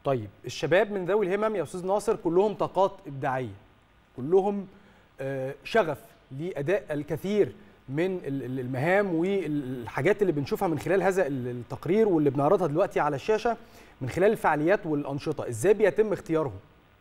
طيب الشباب من ذوي الهمم يا استاذ ناصر كلهم طاقات ابداعيه كلهم آه، شغف لاداء الكثير من ال- ال- المهام والحاجات اللي بنشوفها من خلال هذا ال- التقرير واللي بنعرضها دلوقتي على الشاشه من خلال الفعاليات والانشطه ازاي بيتم اختيارهم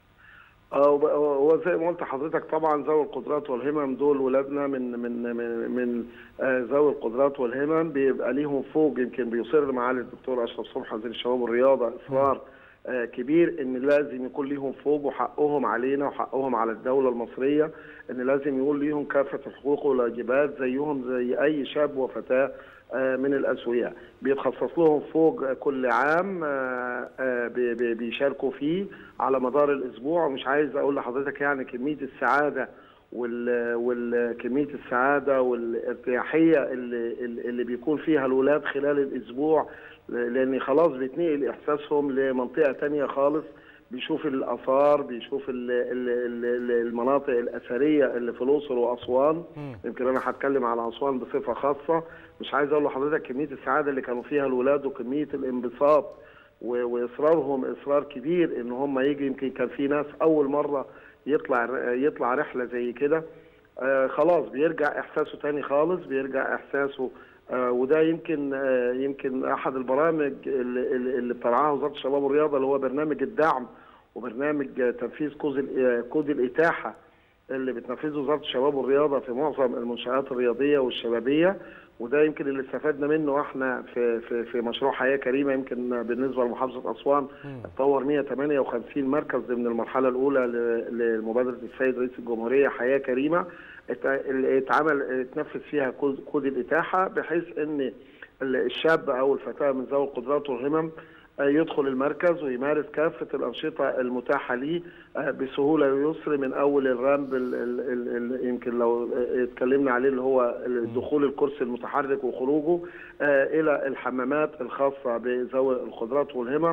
اه وب- هو زي ما قلت حضرتك طبعا ذوي القدرات والهمم دول ولادنا من من من, من آه، ذوي القدرات والهمم بيبقى ليهم فوق يمكن بيصر معالي الدكتور اشرف صبحي وزير الشباب والرياضه اصرار آه، كبير ان لازم يكون ليهم فوق وحقهم علينا وحقهم على الدوله المصريه ان لازم يكون ليهم كافه الحقوق والواجبات زيهم زي اي شاب وفتاه آه، من الاسوياء بيتخصص لهم فوق كل عام آه، آه، بي- بي- بيشاركوا فيه على مدار الاسبوع ومش عايز اقول لحضرتك يعني كميه السعاده وال والكميه السعاده والارتياحيه اللي اللي بيكون فيها الاولاد خلال الاسبوع لان خلاص بيتنقل احساسهم لمنطقه تانية خالص بيشوف الاثار بيشوف ال- ال- ال- المناطق الاثريه اللي في الاقصر واسوان مم. يمكن انا هتكلم على اسوان بصفه خاصه مش عايز اقول لحضرتك كميه السعاده اللي كانوا فيها الولاد وكميه الانبساط و- واصرارهم اصرار كبير ان هم يجي يمكن كان في ناس اول مره يطلع يطلع رحله زي كده آه خلاص بيرجع احساسه تاني خالص بيرجع احساسه آه وده يمكن آه يمكن احد البرامج اللي, اللي اللي بترعاها وزاره الشباب والرياضه اللي هو برنامج الدعم وبرنامج آه، تنفيذ كود ال- كود الاتاحه اللي بتنفذه وزاره الشباب والرياضه في معظم المنشات الرياضيه والشبابيه وده يمكن اللي استفدنا منه احنا في في في مشروع حياه كريمه يمكن بالنسبه لمحافظه اسوان اتطور 158 مركز ضمن المرحله الاولى ل- لمبادره السيد رئيس الجمهوريه حياه كريمه ات- اللي اتعمل اتنفذ فيها كود كود الاتاحه بحيث ان ال- الشاب او الفتاه من ذوي القدرات والهمم آه، يدخل المركز ويمارس كافة الأنشطة المتاحة ليه آه، بسهولة ويسر من أول الرامب ال- ال- ال- ال- يمكن لو آه، اتكلمنا عليه اللي هو دخول الكرسي المتحرك وخروجه آه، إلى الحمامات الخاصة بذوي القدرات والهمم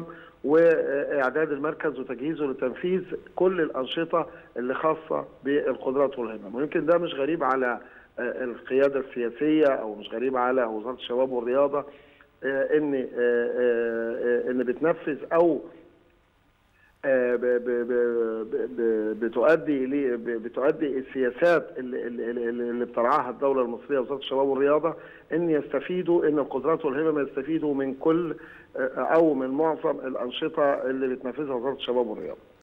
وإعداد المركز وتجهيزه لتنفيذ كل الأنشطة اللي خاصة بالقدرات والهمم ويمكن ده مش غريب على آه، القيادة السياسية أو مش غريب على وزارة الشباب والرياضة آه، ان آه، آه، آه، ان بتنفذ او آه، ب- ب- ب- ب- بتؤدي إليه- ب- بتؤدي السياسات اللي, اللي, اللي اللي بترعاها الدوله المصريه وزاره الشباب والرياضه ان يستفيدوا ان القدرات والهمم يستفيدوا من كل آه، او من معظم الانشطه اللي بتنفذها وزاره الشباب والرياضه.